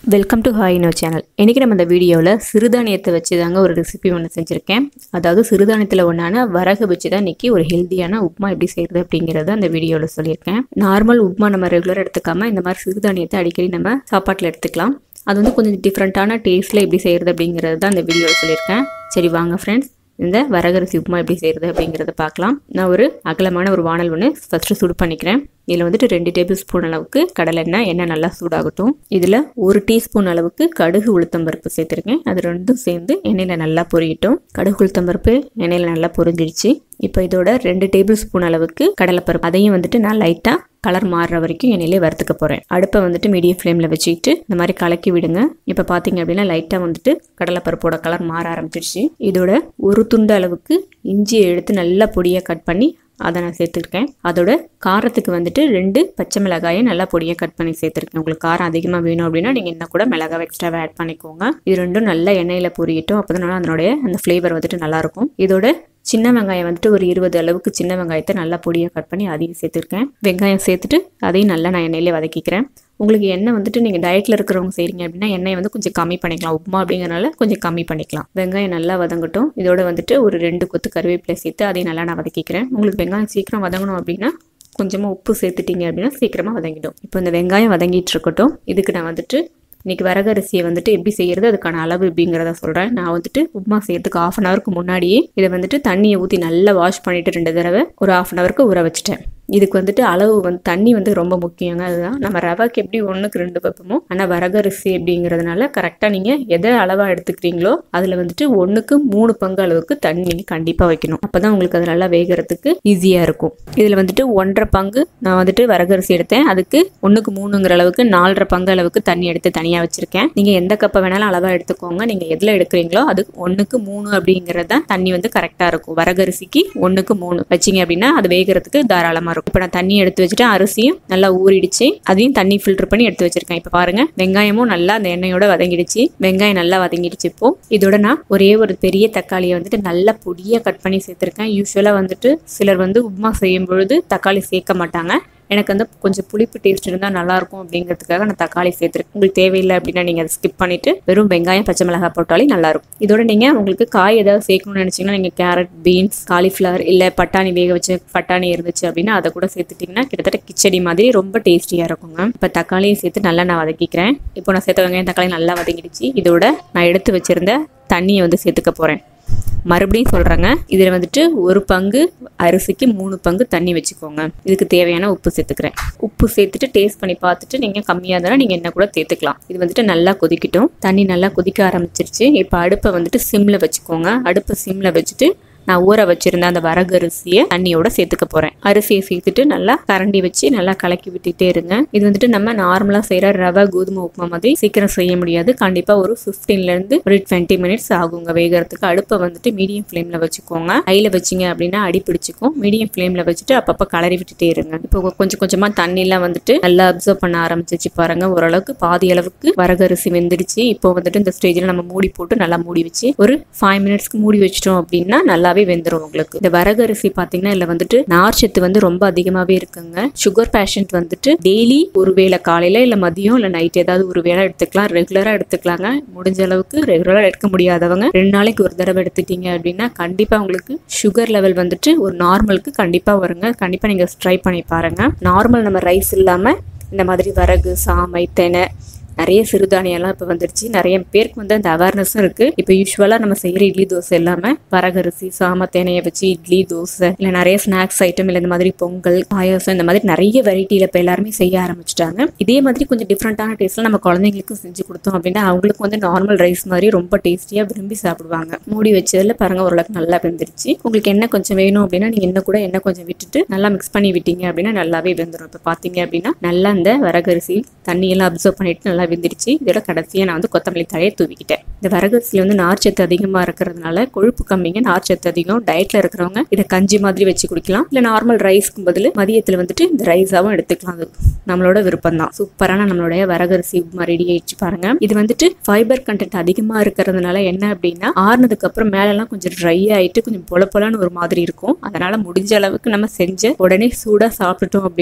welcome to ஹாயினோ channel இன்றைக்கி நம்ம இந்த வீடியோவில் சிறுதானியத்தை வச்சு தாங்க ஒரு ரெசிபி ஒன்று செஞ்சுருக்கேன் அதாவது சிறுதானியத்தில் ஒன்றான வரகு வச்சு தான் இன்றைக்கி ஒரு ஹெல்த்தியான உப்புமா எப்படி செய்கிறது அப்படிங்கிறத அந்த வீடியோவில் சொல்லியிருக்கேன் நார்மல் உப்புமா நம்ம ரெகுலராக எடுத்துக்காம இந்த மாதிரி சிறுதானியத்தை அடிக்கடி நம்ம சாப்பாட்டில் எடுத்துக்கலாம் அது வந்து கொஞ்சம் டிஃப்ரெண்ட்டான டேஸ்ட்டில் எப்படி செய்கிறது அப்படிங்கிறது தான் இந்த வீடியோவில் சொல்லியிருக்கேன் சரி வாங்க ஃப்ரெண்ட்ஸ் இந்த வரகரிசி உப்புமா எப்படி செய்கிறது அப்படிங்கிறத பார்க்கலாம் நான் ஒரு அகலமான ஒரு வானல் ஒன்று ஃபஸ்ட்டு சூடு பண்ணிக்கிறேன் இதில் வந்துட்டு ரெண்டு டேபிள் ஸ்பூன் அளவுக்கு கடலெண்ணெய் எண்ணெய் நல்லா சூடாகட்டும் இதில் ஒரு டீஸ்பூன் அளவுக்கு கடுகு உளுத்தம்பருப்பு சேர்த்துருக்கேன் அது ரெண்டும் சேர்ந்து எண்ணெயில் நல்லா பொரியட்டும் கடுகு உளுத்தம்பருப்பு எண்ணெயில் நல்லா பொரிஞ்சிடுச்சு இப்போ இதோட ரெண்டு டேபிள் ஸ்பூன் அளவுக்கு கடலைப்பருப்பு அதையும் வந்துட்டு நான் லைட்டாக கலர் மாறுற வரைக்கும் எண்ணெயிலே வறுத்துக்க போகிறேன் அடுப்பை வந்துட்டு மீடியம் ஃப்ளேமில் வச்சுக்கிட்டு இந்த மாதிரி கலக்கி விடுங்க இப்போ பார்த்தீங்க அப்படின்னா லைட்டாக வந்துட்டு கடலைப்பருப்போட கலர் மாற ஆரம்பிச்சிருச்சு இதோட ஒரு துண்டு அளவுக்கு இஞ்சியை எடுத்து நல்லா பொடியாக கட் பண்ணி அதை நான் சேர்த்துருக்கேன் அதோட காரத்துக்கு வந்துட்டு ரெண்டு பச்சை மிளகாயை நல்லா பொடியாக கட் பண்ணி சேர்த்துருக்கேன் உங்களுக்கு காரம் அதிகமாக வேணும் அப்படின்னா நீங்கள் என்ன கூட மிளகாவை எக்ஸ்ட்ராவாக ஆட் பண்ணிக்கோங்க இது ரெண்டும் நல்லா எண்ணெயில் பொரியட்டும் அப்போ தான் அதனுடைய அந்த ஃப்ளேவர் வந்துட்டு நல்லாயிருக்கும் இதோட சின்ன வெங்காயம் வந்துட்டு ஒரு இருபது அளவுக்கு சின்ன வெங்காயத்தை நல்லா பொடியாக கட் பண்ணி அதையும் சேர்த்துருக்கேன் வெங்காயம் சேர்த்துட்டு அதையும் நல்லா நான் எண்ணெயிலே வதக்கிக்கிறேன் உங்களுக்கு எண்ணெய் வந்துட்டு நீங்கள் டயட்டில் இருக்கிறவங்க செய்கிறீங்க அப்படின்னா எண்ணெயை வந்து கொஞ்சம் கம்மி பண்ணிக்கலாம் உப்புமா அப்படிங்கிறனால கொஞ்சம் கம்மி பண்ணிக்கலாம் வெங்காயம் நல்லா வதங்கட்டும் இதோட வந்துட்டு ஒரு ரெண்டு கொத்து கருவேப்பிலை சேர்த்து அதையும் நல்லா நான் வதக்கிக்கிறேன் உங்களுக்கு வெங்காயம் சீக்கிரம் வதங்கணும் அப்படின்னா கொஞ்சமாக உப்பு சேர்த்துட்டீங்க அப்படின்னா சீக்கிரமாக வதங்கிடும் இப்போ இந்த வெங்காயம் வதங்கிட்டு இருக்கட்டும் இதுக்கு நான் வந்துட்டு இன்றைக்கி வரகரிசியை வந்துட்டு எப்படி செய்கிறது அதுக்கான அளவு எப்படிங்கிறத சொல்கிறேன் நான் வந்துட்டு உப்புமா செய்யறதுக்கு ஆஃப் அன் ஹவருக்கு முன்னாடியே இதை வந்துட்டு தண்ணியை ஊற்றி நல்லா வாஷ் பண்ணிவிட்டு ரெண்டு தடவை ஒரு ஆஃப் அன் ஹவருக்கு ஊற வச்சுட்டேன் இதுக்கு வந்துட்டு அளவு வந்து தண்ணி வந்து ரொம்ப முக்கியங்க அதுதான் நம்ம ரவைக்கு எப்படி ஒன்றுக்கு ரெண்டு வைப்போமோ ஆனால் வரகரிசி அப்படிங்கிறதுனால கரெக்டாக நீங்கள் எதை அளவாக எடுத்துக்கிறீங்களோ அதில் வந்துட்டு ஒன்றுக்கு மூணு பங்கு அளவுக்கு தண்ணி நீங்கள் கண்டிப்பாக வைக்கணும் அப்போ தான் உங்களுக்கு அது நல்லா வேகிறதுக்கு ஈஸியாக இருக்கும் இதில் வந்துட்டு ஒன்றரை பங்கு நான் வந்துட்டு வரகரிசி எடுத்தேன் அதுக்கு ஒன்றுக்கு மூணுங்கிற அளவுக்கு நாலரை பங்கு அளவுக்கு தண்ணி எடுத்து தனியாக வச்சுருக்கேன் நீங்கள் எந்த கப்பை வேணாலும் அளவாக எடுத்துக்கோங்க நீங்கள் எதில் எடுக்கிறீங்களோ அது ஒன்றுக்கு மூணு அப்படிங்கிறது தான் தண்ணி வந்து கரெக்டாக இருக்கும் வரகரிசிக்கு ஒன்றுக்கு மூணு வச்சிங்க அப்படின்னா அது வேகிறதுக்கு தாராளமாக இருக்கும் இப்போ நான் தண்ணி எடுத்து வச்சுட்டு அரிசியும் நல்லா ஊறிடுச்சு அதையும் தண்ணி ஃபில்டர் பண்ணி எடுத்து வச்சிருக்கேன் இப்போ பாருங்க வெங்காயமும் நல்லா அந்த எண்ணெயோட வதங்கிடுச்சு வெங்காயம் நல்லா வதங்கிடுச்சு இப்போ இதோட நான் ஒரே ஒரு பெரிய தக்காளியை வந்துட்டு நல்லா பொடியாக கட் பண்ணி சேர்த்துருக்கேன் யூஸ்வலாக வந்துட்டு சிலர் வந்து உப்புமா செய்யும் பொழுது தக்காளி சேர்க்க மாட்டாங்க எனக்கு வந்து கொஞ்சம் புளிப்பு டேஸ்ட் இருந்தால் நல்லாயிருக்கும் அப்படிங்கிறதுக்காக நான் தக்காளி சேர்த்துருக்கேன் உங்களுக்கு தேவையில்லை அப்படின்னா நீங்கள் அதை ஸ்கிப் பண்ணிவிட்டு வெறும் வெங்காயம் பச்சை மிளகாய் போட்டாலே நல்லாயிருக்கும் இதோட நீங்கள் உங்களுக்கு காய் ஏதாவது சேர்க்கணும்னு நினச்சிங்கன்னா நீங்கள் கேரட் பீன்ஸ் காலிஃப்ளவர் இல்லை பட்டாணி வேக வச்ச பட்டாணி இருந்துச்சு அப்படின்னா அதை கூட சேர்த்துட்டிங்கன்னா கிட்டத்தட்ட கிச்சடி மாதிரி ரொம்ப டேஸ்டியாக இருக்குங்க இப்போ தக்காளியை சேர்த்து நல்லா நான் வதக்கிக்கிறேன் இப்போ நான் சேர்த்த வெங்காயம் தக்காளி நல்லா வதங்கிடுச்சு இதோட நான் எடுத்து வச்சுருந்த தண்ணியை வந்து சேர்த்துக்க போகிறேன் மறுபடியும் சொல்கிறேங்க இதில் வந்துட்டு ஒரு பங்கு அரிசிக்கு மூணு பங்கு தண்ணி வச்சுக்கோங்க இதுக்கு தேவையான உப்பு சேர்த்துக்கிறேன் உப்பு சேர்த்துட்டு டேஸ்ட் பண்ணி பார்த்துட்டு நீங்கள் கம்மியாக இருந்தாலும் நீங்கள் என்ன கூட சேர்த்துக்கலாம் இது வந்துட்டு நல்லா கொதிக்கட்டும் தண்ணி நல்லா கொதிக்க ஆரம்பிச்சிருச்சு இப்போ அடுப்பை வந்துட்டு சிம்மில் வச்சுக்கோங்க அடுப்பை சிம்மில் வச்சுட்டு நான் ஊற வச்சிருந்த அந்த வரகரிசியை தண்ணியோட சேர்த்துக்க போறேன் அரிசியை சேர்த்துட்டு நல்லா கரண்டி வச்சு நல்லா கலக்கி விட்டுட்டே இருங்க இது வந்துட்டு நம்ம நார்மலா செய்யற ரவை கோதுமை உப்புமா மாதிரி சீக்கிரம் செய்ய முடியாது கண்டிப்பா ஒரு ஃபிஃப்டீன்ல இருந்து ஒரு டுவெண்ட்டி மினிட்ஸ் ஆகுங்க வேகிறதுக்கு அடுப்பை வந்துட்டு மீடியம் ஃப்ளேம்ல வச்சுக்கோங்க ஹைல வச்சிங்க அப்படின்னா அடி பிடிச்சிக்கும் மீடியம் ஃப்ளேம்ல வச்சுட்டு அப்பப்போ கலரி விட்டுட்டே இருங்க இப்போ கொஞ்சம் கொஞ்சமா தண்ணிலாம் வந்துட்டு நல்லா அப்சர்வ் பண்ண ஆரம்பிச்சிச்சு பாருங்க ஓரளவுக்கு பாதி அளவுக்கு வரகரிசி வெந்துடுச்சு இப்போ வந்துட்டு இந்த ஸ்டேஜ்ல நம்ம மூடி போட்டு நல்லா மூடி வச்சு ஒரு ஃபைவ் மினிட்ஸ்க்கு மூடி வச்சிட்டோம் அப்படின்னா நல்லா நல்லாவே வெந்துடும் உங்களுக்கு இந்த வரகரிசி பார்த்தீங்கன்னா இதில் வந்துட்டு நார்ச்சத்து வந்து ரொம்ப அதிகமாகவே இருக்குங்க சுகர் பேஷண்ட் வந்துட்டு டெய்லி ஒரு வேளை காலையில் இல்லை மதியம் இல்லை நைட் ஏதாவது ஒரு வேளை எடுத்துக்கலாம் ரெகுலராக எடுத்துக்கலாங்க முடிஞ்ச அளவுக்கு ரெகுலராக எடுக்க முடியாதவங்க ரெண்டு நாளைக்கு ஒரு தடவை எடுத்துட்டீங்க அப்படின்னா கண்டிப்பாக உங்களுக்கு சுகர் லெவல் வந்துட்டு ஒரு நார்மலுக்கு கண்டிப்பாக வருங்க கண்டிப்பாக நீங்கள் ட்ரை பண்ணி பாருங்க நார்மல் நம்ம ரைஸ் இல்லாமல் இந்த மாதிரி வரகு சாமை தெனை நிறைய சிறுதானியம்லாம் இப்போ வந்துருச்சு நிறைய பேருக்கு வந்து அந்த அவேர்னஸும் இருக்குது இப்போ யூஸ்வலாக நம்ம செய்கிற இட்லி தோசை எல்லாமே வரகரிசி சாம தேனையை வச்சு இட்லி தோசை இல்லை நிறைய ஸ்நாக்ஸ் ஐட்டம் இல்லை இந்த மாதிரி பொங்கல் பாயாசம் இந்த மாதிரி நிறைய வெரைட்டியில் இப்போ எல்லாருமே செய்ய ஆரம்பிச்சிட்டாங்க இதே மாதிரி கொஞ்சம் டிஃப்ரெண்ட்டான டேஸ்ட்டில் நம்ம குழந்தைங்களுக்கு செஞ்சு கொடுத்தோம் அப்படின்னா அவங்களுக்கு வந்து நார்மல் ரைஸ் மாதிரி ரொம்ப டேஸ்டியாக விரும்பி சாப்பிடுவாங்க மூடி வச்சதில் பாருங்க ஓரளவுக்கு நல்லா வெந்துருச்சு உங்களுக்கு என்ன கொஞ்சம் வேணும் அப்படின்னா நீங்கள் என்ன கூட என்ன கொஞ்சம் விட்டுட்டு நல்லா மிக்ஸ் பண்ணி விட்டீங்க அப்படின்னா நல்லாவே வெந்துடும் இப்போ பார்த்தீங்க அப்படின்னா நல்லா இந்த வரகரிசி தண்ணியெல்லாம் அப்சர்வ் பண்ணிட்டு நல்லா வெந்துருச்சு இதோட கடைசியாக நான் வந்து கொத்தமல்லி தழையை தூவிக்கிட்டேன் இந்த வரகரிசியில் வந்து நார்ச்சத்து அதிகமாக இருக்கிறதுனால கொழுப்பு கம்மிங்க நார்ச்சத்து அதிகம் டயட்டில் இருக்கிறவங்க இதை கஞ்சி மாதிரி வச்சு குடிக்கலாம் இல்லை நார்மல் ரைஸ்க்கு பதில் மதியத்தில் வந்துட்டு இந்த ரைஸாகவும் எடுத்துக்கலாம் அது நம்மளோட விருப்பம் தான் சூப்பரான நம்மளுடைய வரகரிசி உப்புமா ரெடி ஆயிடுச்சு பாருங்க இது வந்துட்டு ஃபைபர் கண்டென்ட் அதிகமாக இருக்கிறதுனால என்ன அப்படின்னா ஆறுனதுக்கு அப்புறம் மேலெல்லாம் கொஞ்சம் ட்ரை ஆயிட்டு கொஞ்சம் பொல பொலன்னு ஒரு மாதிரி இருக்கும் அதனால முடிஞ்ச அளவுக்கு நம்ம செஞ்ச உடனே சூடாக சாப்பிட்டுட்டோம் அப்படின்னா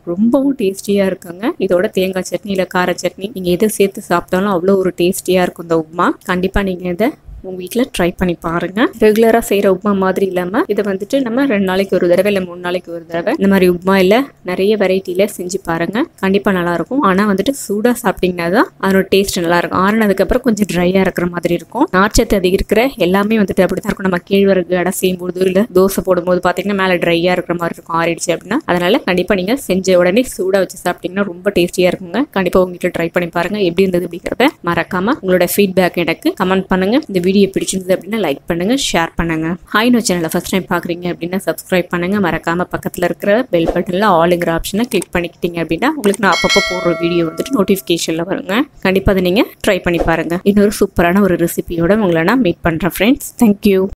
ரொம்பவும் டேஸ்டியாக இருக்குங்க இதோட தேங்காய் சட்னி இல்லை கார சட்னி நீங்கள் எதை சேர்த்து சாப்பிட்டாலும் அவ்வளோ ஒரு டேஸ்டியாக இருக்கும் இந்த உப்புமா கண்டிப்பாக நீங்கள் இதை உங்கள் வீட்டில் ட்ரை பண்ணி பாருங்கள் ரெகுலராக செய்கிற உப்புமா மாதிரி இல்லாமல் இதை வந்துட்டு நம்ம ரெண்டு நாளைக்கு ஒரு தடவை இல்லை மூணு நாளைக்கு ஒரு தடவை இந்த மாதிரி உப்புமா இல்லை நிறைய வெரைட்டியில் செஞ்சு பாருங்கள் கண்டிப்பாக நல்லாயிருக்கும் ஆனால் வந்துட்டு சூடாக சாப்பிட்டீங்கன்னா தான் அதனோட டேஸ்ட் நல்லாயிருக்கும் ஆறுனதுக்கப்புறம் கொஞ்சம் ட்ரையாக இருக்கிற மாதிரி இருக்கும் நார்ச்சத்து அதிகரிக்கிற எல்லாமே வந்துட்டு அப்படி தான் இருக்கும் நம்ம கேழ்வரகு அடை செய்யும்போது இல்லை தோசை போடும்போது பார்த்தீங்கன்னா மேலே ட்ரையாக இருக்கிற மாதிரி இருக்கும் ஆறிடுச்சு அப்படின்னா அதனால் கண்டிப்பாக நீங்கள் செஞ்ச உடனே சூடாக வச்சு சாப்பிட்டீங்கன்னா ரொம்ப டேஸ்டியாக இருக்குங்க கண்டிப்பாக உங்கள் வீட்டில் ட்ரை பண்ணி பாருங்கள் எப்படி இருந்தது அப்படிங்கிறத மறக்காமல் உங்களோட ஃபீட்பேக் எனக்கு கமெண்ட் பண்ணுங்கள் இந்த வீடியோ பிடிச்சிருந்தது அப்படின்னா லைக் பண்ணுங்க ஷேர் பண்ணுங்க ஹாய் நோ சேனலை ஃபர்ஸ்ட் டைம் பார்க்குறீங்க அப்படின்னா சப்ஸ்கிரைப் பண்ணுங்க மறக்காம பக்கத்தில் இருக்கிற பெல் பட்டனில் ஆளுங்கிற ஆப்ஷனை கிளிக் பண்ணிக்கிட்டீங்க அப்படின்னா உங்களுக்கு நான் அப்பப்போ போடுற வீடியோ வந்துட்டு நோட்டிஃபிகேஷனில் வருங்க கண்டிப்பாக அதை நீங்கள் ட்ரை பண்ணி பாருங்க இன்னொரு சூப்பரான ஒரு ரெசிபியோட உங்களை நான் மீட் பண்ணுறேன் ஃப்ரெண்ட்ஸ் தேங்க்யூ